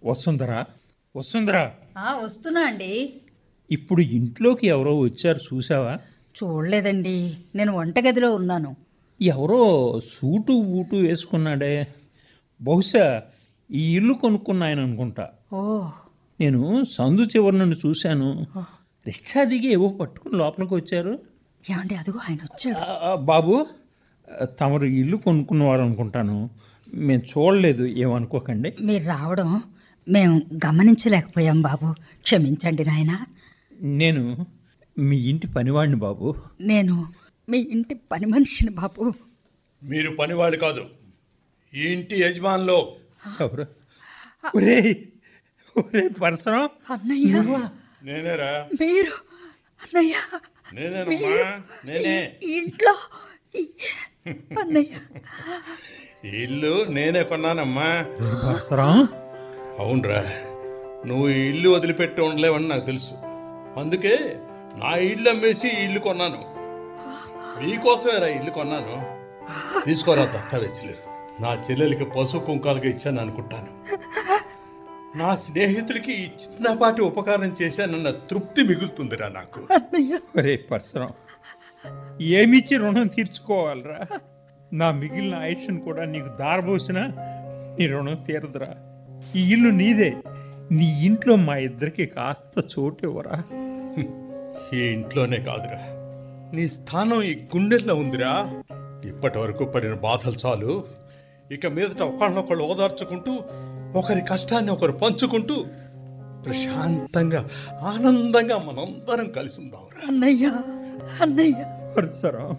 వసుంధరా వసుంధరా ఆ, వస్తున్నా అండి ఇప్పుడు ఇంట్లోకి ఎవరో వచ్చారు చూసావా చూడలేదండి నేను వంటగదిలో ఉన్నాను ఎవరో సూటు బూటు వేసుకున్నాడే బహుశా ఈ ఇల్లు కొనుక్కున్న ఆయన అనుకుంటా ఓ నేను సందు చివరి నుండి చూశాను రిక్షా దిగి ఏవో పట్టుకుని లోపలికి వచ్చారు ఏమండి అదిగో ఆయన వచ్చాడు ఆ, ఆ, బాబు ఆ, తమరు ఇల్లు కొనుక్కున్నవారు అనుకుంటాను మేము చూడలేదు ఏమనుకోకండి మీరు రావడం మేము గమనించలేకపోయాం బాబు క్షమించండి నాయన నేను మీ ఇంటి పనివాడిని బాబు నేను మీ ఇంటి పని మనిషిని బాబు మీరు పనివాడు కాదు ఈ ఇంటి యజమానులు ఎవరు ఒరే ఒరే పరసరం అన్నయ్య నేనేరా మీరు అన్నయ్య నేనేనమ్మా నేనే ఈ ఇంట్లో ఈ- అన్నయ్య ఈ ఇల్లు నేనే కొన్నానమ్మా పరసరం అవునరా నువ్వు ఈ ఇల్లు వదిలిపెట్టి ఉండలేవని నాకు తెలుసు అందుకే నా ఇల్లు అమ్మేసి ఈ ఇల్లు కొన్నాను మీకోసమేరా ఈ ఇల్లు కొన్నాను తీసుకోరా దస్తావేజీలు నా చెల్లెలకి పసుపు కుంకాలుగా ఇచ్చాను అనుకుంటాను నా స్నేహితుడికి ఈ చిన్నపాటి ఉపకారం చేశానన్న తృప్తి మిగులుతుందిరా నాకు అన్నయ్య ఒరే పరసరం ఏమిచ్చి రుణం తీర్చుకోవాలరా నా మిగిలిన ఆయుష్ను కూడా నీకు దారబోసినా నీ రుణం తీరదురా ఈ ఇల్లు నీదే నీ ఇంట్లో మా ఇద్దరికి కాస్త చోటు ఇవ్వరా ఈ ఇంట్లోనే కాదురా నీ స్థానం ఈ గుండెల్లో ఉందిరా ఇప్పటి వరకు పడిన బాధలు చాలు ఇక మీదట ఒకళ్ళనొకళ్ళు ఓదార్చుకుంటూ ఒకరి కష్టాన్ని ఒకరు పంచుకుంటూ ప్రశాంతంగా ఆనందంగా మనందరం కలిసి ఉందాంరా అన్నయ్య అన్నయ్య పరసరం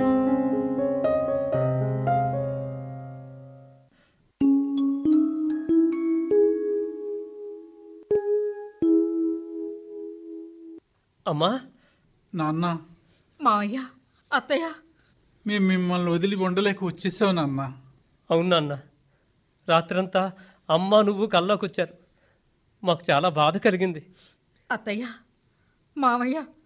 అమ్మా నాన్న మావయ్య అత్తయ్య మేము మిమ్మల్ని వదిలి ఉండలేక వచ్చేసావు నాన్న అవును నాన్న రాత్రంతా అమ్మ నువ్వు కల్లోకి వచ్చారు మాకు చాలా బాధ కలిగింది అత్తయ్య మావయ్య